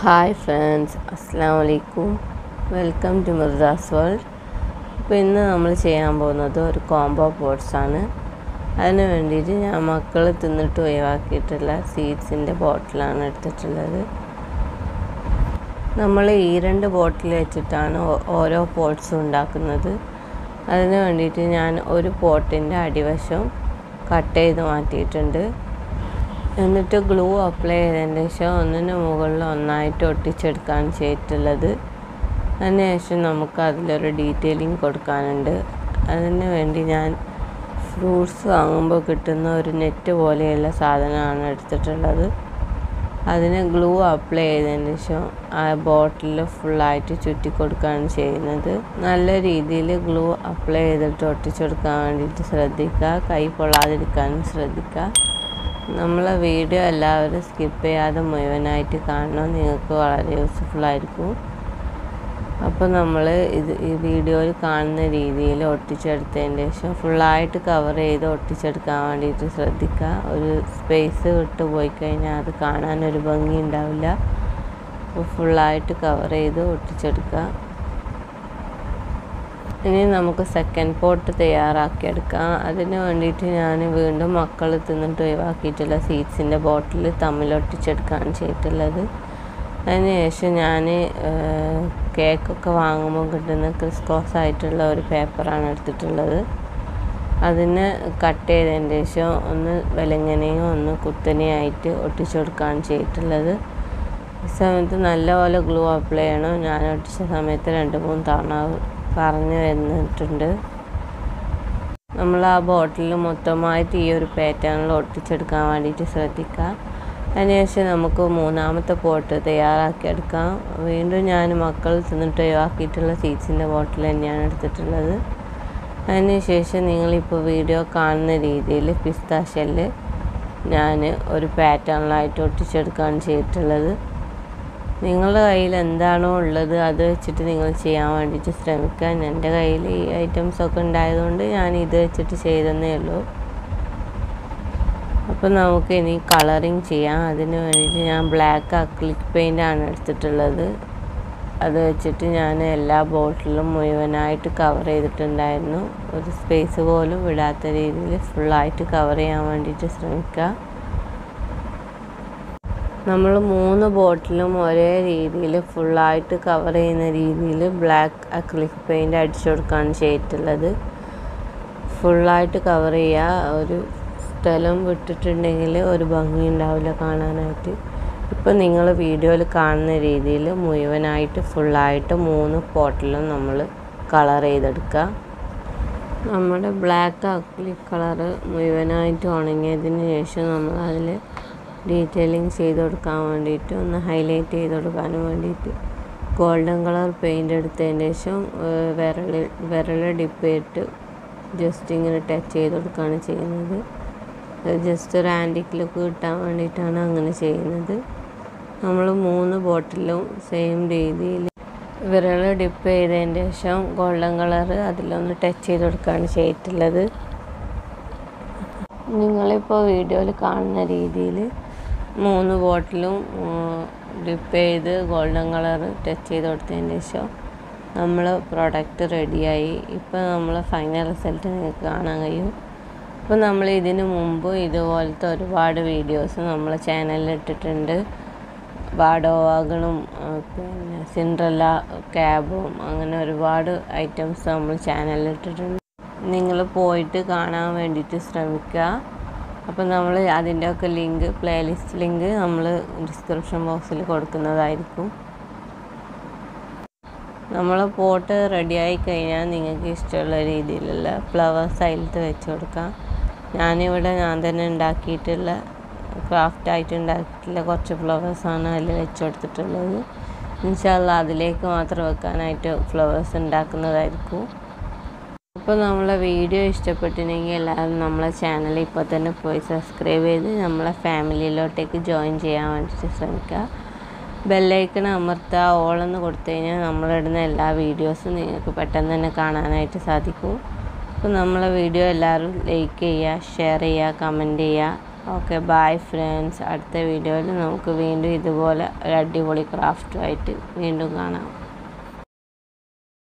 hi friends അസ്സാം വലൈക്കും welcome to മിർദാസ് world അപ്പോൾ ഇന്ന് നമ്മൾ ചെയ്യാൻ പോകുന്നത് ഒരു കോംബോ പോട്ട്സ് ആണ് അതിന് വേണ്ടിയിട്ട് ഞാൻ മക്കൾ തിന്നിട്ട് ഒഴിവാക്കിയിട്ടുള്ള സീഡ്സിൻ്റെ ബോട്ടിലാണ് എടുത്തിട്ടുള്ളത് നമ്മൾ ഈ രണ്ട് ബോട്ടിൽ വെച്ചിട്ടാണ് ഓ- ഓരോ പോട്ട്സും ഉണ്ടാക്കുന്നത് അതിന് വേണ്ടിയിട്ട് ഞാൻ ഒരു പോട്ടിൻ്റെ അടിവശം കട്ട് ചെയ്ത് മാറ്റിയിട്ടുണ്ട് എന്നിട്ട് ഗ്ലൂ അപ്ലൈ ചെയ്തതിന് ശേഷം ഒന്നിന് മുകളിൽ ഒന്നായിട്ട് ഒട്ടിച്ചെടുക്കാൻ ചെയ്തിട്ടുള്ളത് അതിന് ശേഷം നമുക്ക് അതിലൊരു ഡീറ്റെയിലിംഗ് കൊടുക്കാനുണ്ട് അതിന് വേണ്ടി ഞാൻ ഫ്രൂട്ട്സ് വാങ്ങുമ്പോൾ കിട്ടുന്ന ഒരു നെറ്റ് പോലെയുള്ള സാധനമാണ് എടുത്തിട്ടുള്ളത് അതിന് ഗ്ലൂ അപ്ലൈ ചെയ്തതിന് ശേഷം ആ ബോട്ടിൽ ഫുള്ളായിട്ട് ചുറ്റി കൊടുക്കുകയാണ് ചെയ്യുന്നത് നല്ല രീതിയിൽ ഗ്ലൂ അപ്ലൈ ചെയ്തിട്ട് ഒട്ടിച്ചെടുക്കാൻ വേണ്ടിയിട്ട് ശ്രദ്ധിക്കുക കൈ പൊള്ളാതിരിക്കാനും ശ്രദ്ധിക്കുക നമ്മളെ വീഡിയോ എല്ലാവരും സ്കിപ്പ് ചെയ്യാതെ മുഴുവനായിട്ട് കാണണം നിങ്ങൾക്ക് വളരെ യൂസ്ഫുൾ ആയിരിക്കും അപ്പോൾ നമ്മൾ ഇത് ഈ വീഡിയോയിൽ കാണുന്ന രീതിയിൽ ഒട്ടിച്ചെടുത്തതിന് ശേഷം ഫുള്ളായിട്ട് കവർ ചെയ്ത് ഒട്ടിച്ചെടുക്കാൻ വേണ്ടിയിട്ട് ശ്രദ്ധിക്കുക ഒരു സ്പേസ് വിട്ട് പോയി കഴിഞ്ഞാൽ അത് കാണാൻ ഒരു ഭംഗി ഉണ്ടാവില്ല അപ്പോൾ ഫുള്ളായിട്ട് കവർ ചെയ്ത് ഒട്ടിച്ചെടുക്കുക ഇനി നമുക്ക് സെക്കൻഡ് പോട്ട് തയ്യാറാക്കിയെടുക്കാം അതിന് വേണ്ടിയിട്ട് ഞാൻ വീണ്ടും മക്കൾ തിന്നിട്ട് ഒഴിവാക്കിയിട്ടുള്ള സീഡ്സിൻ്റെ ബോട്ടിൽ തമ്മിലൊട്ടിച്ചെടുക്കുകയാണ് ചെയ്തിട്ടുള്ളത് അതിന് ശേഷം ഞാൻ കേക്കൊക്കെ വാങ്ങുമ്പോൾ കിട്ടുന്ന ക്രിസ്കോസ് ആയിട്ടുള്ള ഒരു പേപ്പറാണ് എടുത്തിട്ടുള്ളത് അതിന് കട്ട് ചെയ്തതിന് ശേഷം ഒന്ന് വിലങ്ങനെയും ഒന്ന് കുത്തനെയായിട്ട് ഒട്ടിച്ചു കൊടുക്കുകയാണ് ചെയ്തിട്ടുള്ളത് ഈ സമയത്ത് നല്ലപോലെ ഗ്ലൂ അപ്ലൈ ചെയ്യണം ഞാൻ ഒട്ടിച്ച സമയത്ത് രണ്ട് മൂന്ന് തവണ പറഞ്ഞു തന്നിട്ടുണ്ട് നമ്മൾ ആ ബോട്ടിൽ മൊത്തമായിട്ട് ഈ ഒരു പാറ്റേണിൽ ഒട്ടിച്ചെടുക്കാൻ വേണ്ടിയിട്ട് ശ്രദ്ധിക്കുക അതിനുശേഷം നമുക്ക് മൂന്നാമത്തെ പോട്ട് തയ്യാറാക്കിയെടുക്കാം വീണ്ടും ഞാൻ മക്കൾ തിന്നിട്ട് ഒഴിവാക്കിയിട്ടുള്ള സീഡ്സിൻ്റെ ബോട്ടിൽ തന്നെയാണ് എടുത്തിട്ടുള്ളത് അതിനുശേഷം നിങ്ങളിപ്പോൾ വീഡിയോ കാണുന്ന രീതിയിൽ പിസ്ത ഷെല്ല് ഞാൻ ഒരു പാറ്റേണിലായിട്ട് ഒട്ടിച്ചെടുക്കുകയാണ് ചെയ്തിട്ടുള്ളത് നിങ്ങളുടെ കയ്യിൽ എന്താണോ ഉള്ളത് അത് വെച്ചിട്ട് നിങ്ങൾ ചെയ്യാൻ വേണ്ടിയിട്ട് ശ്രമിക്കുക എൻ്റെ കയ്യിൽ ഈ ഐറ്റംസ് ഒക്കെ ഉണ്ടായതുകൊണ്ട് ഞാൻ ഇത് വെച്ചിട്ട് ചെയ്തെന്നേ ഉള്ളൂ അപ്പോൾ നമുക്ക് ഇനി കളറിങ് ചെയ്യാം അതിന് വേണ്ടിയിട്ട് ഞാൻ ബ്ലാക്ക് അക്ലിക് പെയിൻ്റ് ആണ് എടുത്തിട്ടുള്ളത് അത് വെച്ചിട്ട് ഞാൻ എല്ലാ ബോട്ടിലും മുഴുവനായിട്ട് കവർ ചെയ്തിട്ടുണ്ടായിരുന്നു ഒരു സ്പേസ് പോലും വിടാത്ത രീതിയിൽ ഫുള്ളായിട്ട് കവർ ചെയ്യാൻ വേണ്ടിയിട്ട് ശ്രമിക്കുക നമ്മൾ മൂന്ന് ബോട്ടിലും ഒരേ രീതിയിൽ ഫുള്ളായിട്ട് കവർ ചെയ്യുന്ന രീതിയിൽ ബ്ലാക്ക് അക്ലിക് പെയിൻ്റ് അടിച്ചു കൊടുക്കുകയാണ് ചെയ്തിട്ടുള്ളത് ഫുള്ളായിട്ട് കവർ ചെയ്യുക ഒരു സ്ഥലം വിട്ടിട്ടുണ്ടെങ്കിൽ ഒരു ഭംഗി ഉണ്ടാവില്ല കാണാനായിട്ട് ഇപ്പം നിങ്ങൾ വീഡിയോയിൽ കാണുന്ന രീതിയിൽ മുഴുവനായിട്ട് ഫുള്ളായിട്ട് മൂന്ന് പോട്ടിലും നമ്മൾ കളർ ചെയ്തെടുക്കുക നമ്മുടെ ബ്ലാക്ക് അക്ലിക് കളറ് മുഴുവനായിട്ട് ഉണങ്ങിയതിന് ശേഷം നമ്മൾ അതിൽ ഡീറ്റെയിലിംഗ് ചെയ്ത് കൊടുക്കാൻ വേണ്ടിയിട്ട് ഒന്ന് ഹൈലൈറ്റ് ചെയ്ത് കൊടുക്കാനും വേണ്ടിയിട്ട് ഗോൾഡൻ കളർ പെയിൻ്റ് എടുത്തതിന് ശേഷം വിരൽ വിരൽ ഡിപ്പ് ചെയ്തിട്ട് ജസ്റ്റ് ഇങ്ങനെ ടച്ച് ചെയ്ത് കൊടുക്കുകയാണ് ചെയ്യുന്നത് ജസ്റ്റ് ഒരു ആൻറ്റിക് ലുക്ക് കിട്ടാൻ വേണ്ടിയിട്ടാണ് അങ്ങനെ ചെയ്യുന്നത് നമ്മൾ മൂന്ന് ബോട്ടിലും സെയിം രീതിയിൽ വിരൽ ഡിപ്പ് ചെയ്തതിന് ശേഷം ഗോൾഡൻ കളർ അതിലൊന്ന് ടച്ച് ചെയ്ത് കൊടുക്കുകയാണ് ചെയ്തിട്ടുള്ളത് നിങ്ങളിപ്പോൾ വീഡിയോയിൽ കാണുന്ന രീതിയിൽ മൂന്ന് ബോട്ടിലും ഡിപ്പ് ചെയ്ത് ഗോൾഡൻ കളർ ടച്ച് ചെയ്ത് കൊടുത്തതിന് ശേഷം നമ്മൾ പ്രൊഡക്റ്റ് റെഡിയായി ഇപ്പോൾ നമ്മൾ ഫൈനൽ റിസൾട്ട് നിങ്ങൾക്ക് കാണാൻ കഴിയും അപ്പോൾ നമ്മൾ ഇതിന് മുമ്പ് ഇതുപോലത്തെ ഒരുപാട് വീഡിയോസ് നമ്മളെ ചാനലിൽ ഇട്ടിട്ടുണ്ട് ബാഡോവാഗണും പിന്നെ സിൻഡ്രല്ല ക്യാബും അങ്ങനെ ഒരുപാട് ഐറ്റംസ് നമ്മൾ ചാനലിൽ ഇട്ടിട്ടുണ്ട് നിങ്ങൾ പോയിട്ട് കാണാൻ വേണ്ടിയിട്ട് ശ്രമിക്കുക അപ്പോൾ നമ്മൾ അതിൻ്റെയൊക്കെ ലിങ്ക് പ്ലേലിസ്റ്റ് ലിങ്ക് നമ്മൾ ഡിസ്ക്രിപ്ഷൻ ബോക്സിൽ കൊടുക്കുന്നതായിരിക്കും നമ്മൾ പോട്ട് റെഡിയായി കഴിഞ്ഞാൽ നിങ്ങൾക്ക് ഇഷ്ടമുള്ള രീതിയിലുള്ള ഫ്ലവേഴ്സ് അതിലത്ത് വെച്ച് കൊടുക്കാം ഞാനിവിടെ ഞാൻ തന്നെ ഉണ്ടാക്കിയിട്ടുള്ള ക്രാഫ്റ്റ് ആയിട്ട് ഉണ്ടാക്കിയിട്ടുള്ള കുറച്ച് ഫ്ലവേഴ്സാണ് അതിൽ വെച്ച് കൊടുത്തിട്ടുള്ളത് ഇൻഷാല്ല അതിലേക്ക് മാത്രം വെക്കാനായിട്ട് ഫ്ലവേഴ്സ് ഉണ്ടാക്കുന്നതായിരിക്കും അപ്പോൾ നമ്മളെ വീഡിയോ ഇഷ്ടപ്പെട്ടിട്ടുണ്ടെങ്കിൽ എല്ലാവരും നമ്മളെ ചാനൽ ഇപ്പോൾ തന്നെ പോയി സബ്സ്ക്രൈബ് ചെയ്ത് നമ്മളെ ഫാമിലിയിലോട്ടേക്ക് ജോയിൻ ചെയ്യാൻ വേണ്ടിയിട്ട് ശ്രമിക്കുക ബെല്ലൈക്കൺ അമർത്തുക ഓളെന്ന് കൊടുത്തു കഴിഞ്ഞാൽ നമ്മളിടുന്ന എല്ലാ വീഡിയോസും നിങ്ങൾക്ക് പെട്ടെന്ന് തന്നെ കാണാനായിട്ട് സാധിക്കും അപ്പോൾ നമ്മളെ വീഡിയോ എല്ലാവരും ലൈക്ക് ചെയ്യുക ഷെയർ ചെയ്യുക കമൻറ്റ് ചെയ്യുക ഓക്കെ ബായ് ഫ്രണ്ട്സ് അടുത്ത വീഡിയോയിൽ നമുക്ക് വീണ്ടും ഇതുപോലെ ഒരു അടിപൊളി ക്രാഫ്റ്റുമായിട്ട് വീണ്ടും കാണാം